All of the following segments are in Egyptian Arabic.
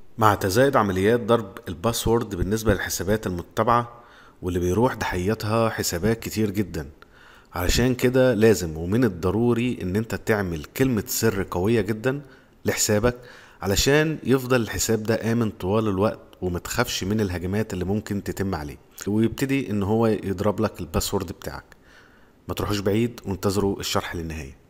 مع تزايد عمليات ضرب الباسورد بالنسبة للحسابات المتبعة واللي بيروح ضحيتها حسابات كتير جدا علشان كده لازم ومن الضروري ان انت تعمل كلمة سر قوية جدا لحسابك علشان يفضل الحساب ده آمن طوال الوقت ومتخافش من الهجمات اللي ممكن تتم عليه ويبتدي ان هو يضرب لك الباسورد بتاعك ما تروحوش بعيد وانتظروا الشرح للنهاية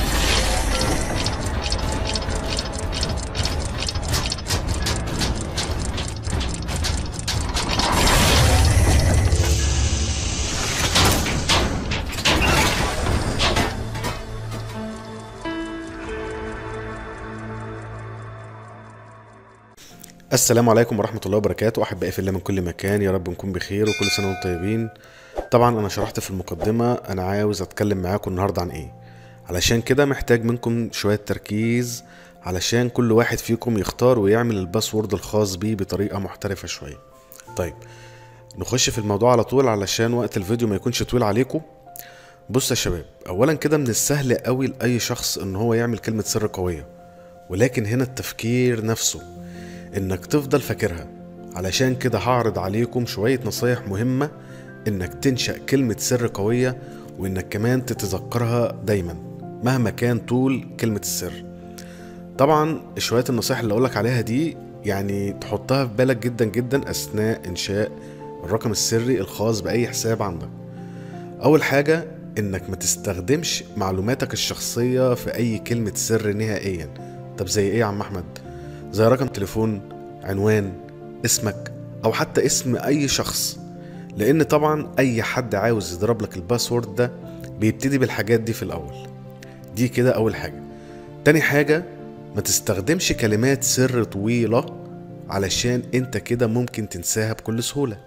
السلام عليكم ورحمة الله وبركاته أحبائي في الله من كل مكان يا رب نكون بخير وكل سنة وانتم طيبين طبعا أنا شرحت في المقدمة أنا عاوز أتكلم معاكم النهاردة عن إيه علشان كده محتاج منكم شوية تركيز علشان كل واحد فيكم يختار ويعمل الباسورد الخاص بيه بطريقة محترفة شوية طيب نخش في الموضوع على طول علشان وقت الفيديو ما يكونش طويل عليكم بص يا شباب اولا كده من السهل قوي لاي شخص ان هو يعمل كلمة سر قوية ولكن هنا التفكير نفسه انك تفضل فاكرها علشان كده هعرض عليكم شوية نصايح مهمة انك تنشأ كلمة سر قوية وانك كمان تتذكرها دايما مهما كان طول كلمة السر طبعا شوية النصايح اللي اقولك عليها دي يعني تحطها في بالك جدا جدا اثناء انشاء الرقم السري الخاص باي حساب عندك اول حاجة انك ما تستخدمش معلوماتك الشخصية في اي كلمة سر نهائيا طب زي ايه يا عم احمد زي رقم تليفون عنوان اسمك او حتى اسم اي شخص لان طبعا اي حد عاوز يضرب لك الباسورد ده بيبتدي بالحاجات دي في الاول دي كده اول حاجة تاني حاجة ما تستخدمش كلمات سر طويلة علشان انت كده ممكن تنساها بكل سهولة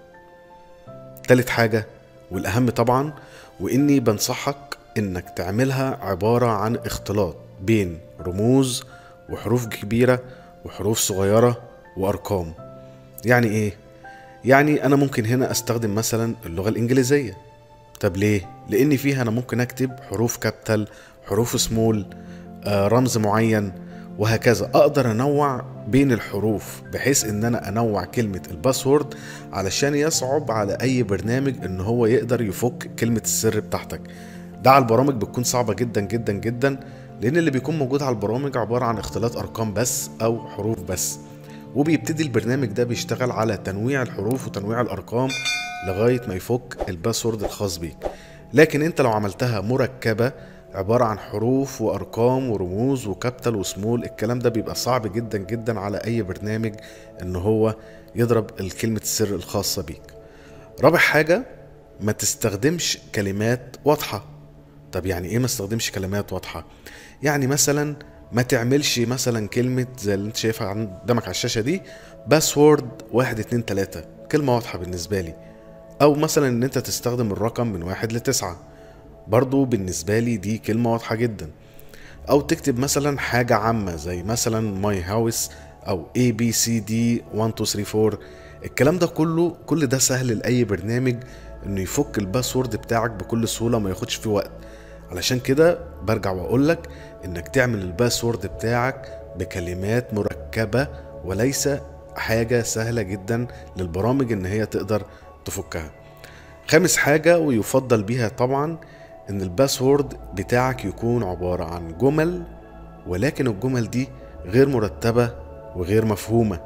تالت حاجة والاهم طبعا واني بنصحك انك تعملها عبارة عن اختلاط بين رموز وحروف كبيرة وحروف صغيرة وأرقام يعني إيه؟ يعني أنا ممكن هنا أستخدم مثلا اللغة الإنجليزية طب ليه؟ لأن فيها أنا ممكن أكتب حروف كابيتال حروف سمول آه رمز معين وهكذا أقدر أنوع بين الحروف بحيث إن أنا أنوع كلمة الباسورد علشان يصعب على أي برنامج إن هو يقدر يفك كلمة السر بتاعتك ده على البرامج بتكون صعبة جدا جدا جدا لان اللي بيكون موجود على البرامج عباره عن اختلاط ارقام بس او حروف بس وبيبتدي البرنامج ده بيشتغل على تنويع الحروف وتنويع الارقام لغايه ما يفك الباسورد الخاص بيك لكن انت لو عملتها مركبه عبارة عن حروف وأرقام ورموز وكابيتال وسمول الكلام ده بيبقى صعب جدا جدا على أي برنامج إن هو يضرب الكلمة السر الخاصة بيك رابع حاجة ما تستخدمش كلمات واضحة طب يعني ايه ما استخدمش كلمات واضحة يعني مثلا ما تعملش مثلا كلمة زي اللي انت شايفها قدامك على الشاشة دي باسورد واحد اتنين تلاتة كلمة واضحة بالنسبة لي او مثلا ان انت تستخدم الرقم من واحد لتسعة برضو بالنسبة لي دي كلمة واضحة جدا او تكتب مثلا حاجة عامة زي مثلا ماي هاوس او A B C D 1 2 3 4 الكلام ده كله كل ده سهل لأي برنامج انه يفك الباسورد بتاعك بكل سهولة ما ياخدش فيه وقت علشان كده برجع واقول لك انك تعمل الباسورد بتاعك بكلمات مركبة وليس حاجة سهلة جدا للبرامج ان هي تقدر تفكها خامس حاجة ويفضل بيها طبعا ان الباسورد بتاعك يكون عبارة عن جمل ولكن الجمل دي غير مرتبة وغير مفهومة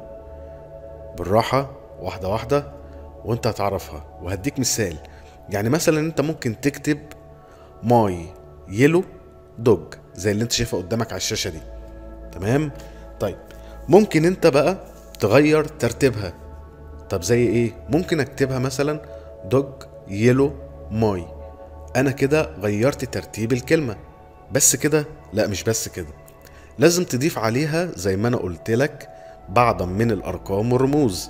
بالراحة واحدة واحدة وانت هتعرفها وهديك مثال يعني مثلا انت ممكن تكتب ماي يلو دوج زي اللي انت شايفها قدامك على الشاشه دي تمام طيب ممكن انت بقى تغير ترتيبها طب زي ايه ممكن اكتبها مثلا دوج يلو ماي انا كده غيرت ترتيب الكلمه بس كده لا مش بس كده لازم تضيف عليها زي ما انا قلت لك بعضا من الارقام والرموز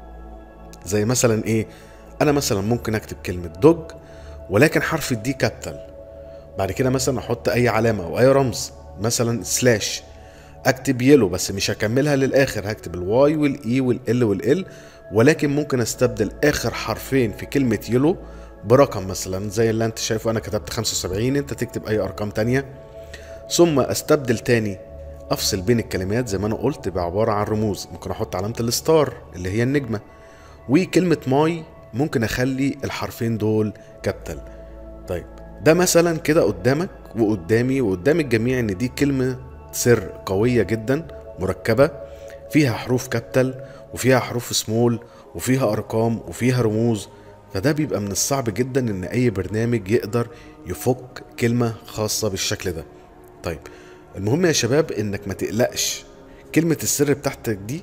زي مثلا ايه انا مثلا ممكن اكتب كلمه دوج ولكن حرف الدي كابيتال بعد كده مثلا احط اي علامه او اي رمز مثلا سلاش اكتب يلو بس مش هكملها للاخر هكتب الواي والاي والال والال ولكن ممكن استبدل اخر حرفين في كلمه يلو برقم مثلا زي اللي انت شايفه انا كتبت 75 انت تكتب اي ارقام تانية ثم استبدل تاني افصل بين الكلمات زي ما انا قلت بعباره عن رموز ممكن احط علامه الستار اللي هي النجمه وكلمه ماي ممكن اخلي الحرفين دول كابيتال طيب ده مثلا كده قدامك وقدامي وقدام الجميع ان دي كلمه سر قويه جدا مركبه فيها حروف كابيتال وفيها حروف سمول وفيها ارقام وفيها رموز فده بيبقى من الصعب جدا ان اي برنامج يقدر يفك كلمه خاصه بالشكل ده طيب المهم يا شباب انك ما تقلقش كلمه السر بتاعتك دي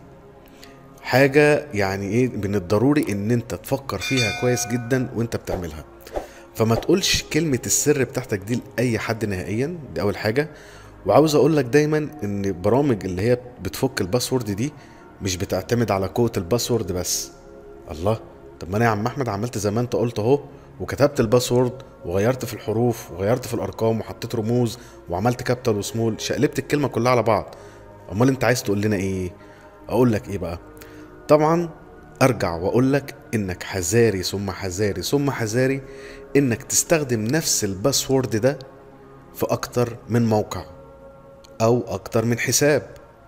حاجه يعني ايه من الضروري ان انت تفكر فيها كويس جدا وانت بتعملها فما تقولش كلمة السر بتاعتك دي لأي حد نهائيا دي أول حاجة وعاوز أقول لك دايما إن البرامج اللي هي بتفك الباسورد دي مش بتعتمد على قوة الباسورد بس الله طب ما أنا يا عم أحمد عملت زي ما أنت قلت أهو وكتبت الباسورد وغيرت في الحروف وغيرت في الأرقام وحطيت رموز وعملت كابيتال وسمول شقلبت الكلمة كلها على بعض أمال أنت عايز تقول لنا إيه؟ أقول لك إيه بقى؟ طبعا ارجع واقول لك انك حذاري ثم حذاري ثم حذاري انك تستخدم نفس الباسورد ده في اكتر من موقع او اكتر من حساب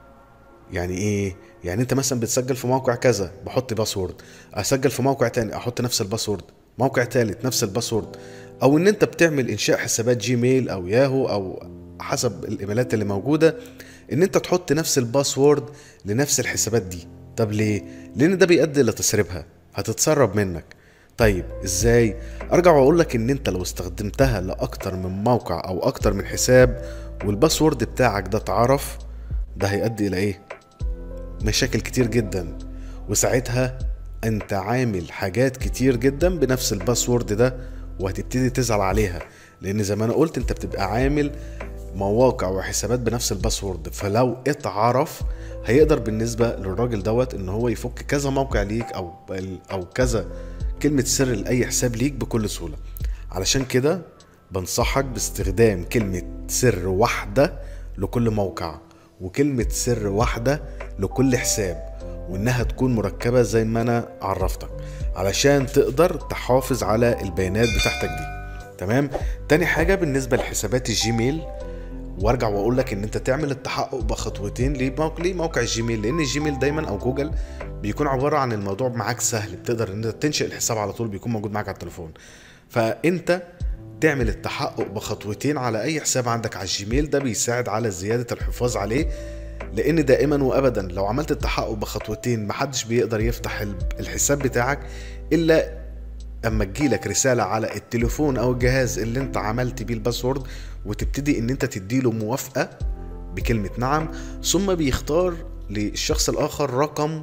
يعني ايه يعني انت مثلا بتسجل في موقع كذا بحط باسورد اسجل في موقع تاني احط نفس الباسورد موقع تالت نفس الباسورد او ان انت بتعمل انشاء حسابات جيميل او ياهو او حسب الايميلات اللي موجوده ان انت تحط نفس الباسورد لنفس الحسابات دي طب ليه لان ده بيؤدي لتسريبها هتتسرب منك طيب ازاي ارجع واقول لك ان انت لو استخدمتها لاكتر من موقع او اكتر من حساب والباسورد بتاعك ده اتعرف ده هيؤدي الى ايه مشاكل كتير جدا وساعتها انت عامل حاجات كتير جدا بنفس الباسورد ده وهتبتدي تزعل عليها لان زي ما انا قلت انت بتبقى عامل مواقع وحسابات بنفس الباسورد فلو اتعرف هيقدر بالنسبة للراجل دوت ان هو يفك كذا موقع ليك او او كذا كلمة سر لأي حساب ليك بكل سهولة علشان كده بنصحك باستخدام كلمة سر واحدة لكل موقع وكلمة سر واحدة لكل حساب وانها تكون مركبة زي ما انا عرفتك علشان تقدر تحافظ على البيانات بتاعتك دي تمام تاني حاجة بالنسبة لحسابات الجيميل وارجع واقول لك ان انت تعمل التحقق بخطوتين لموقع ليه موقع الجيميل لان الجيميل دايما او جوجل بيكون عباره عن الموضوع معاك سهل بتقدر ان انت تنشئ الحساب على طول بيكون موجود معاك على التليفون فانت تعمل التحقق بخطوتين على اي حساب عندك على الجيميل ده بيساعد على زياده الحفاظ عليه لان دائما وابدا لو عملت التحقق بخطوتين محدش بيقدر يفتح الحساب بتاعك الا اما تجيلك رسالة على التليفون او الجهاز اللي انت عملت بيه الباسورد وتبتدي ان انت تديله موافقة بكلمة نعم ثم بيختار للشخص الاخر رقم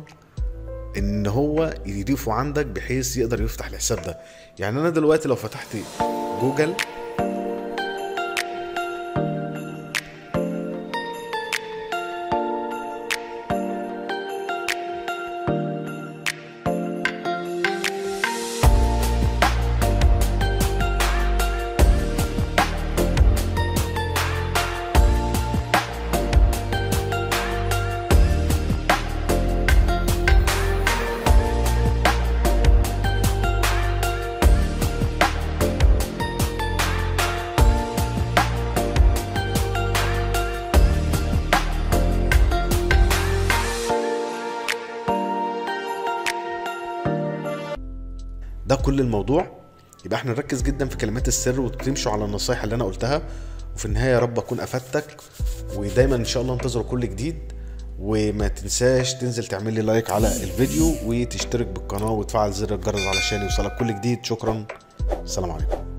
ان هو يضيفه عندك بحيث يقدر يفتح الحساب ده يعني انا دلوقتي لو فتحت جوجل ده كل الموضوع يبقى احنا نركز جدا في كلمات السر وتمشوا على النصايح اللي انا قلتها وفي النهايه يا رب اكون افدتك ودايما ان شاء الله انتظروا كل جديد وما تنساش تنزل تعمل لي لايك على الفيديو وتشترك بالقناه وتفعل زر الجرس علشان يوصلك كل جديد شكرا السلام عليكم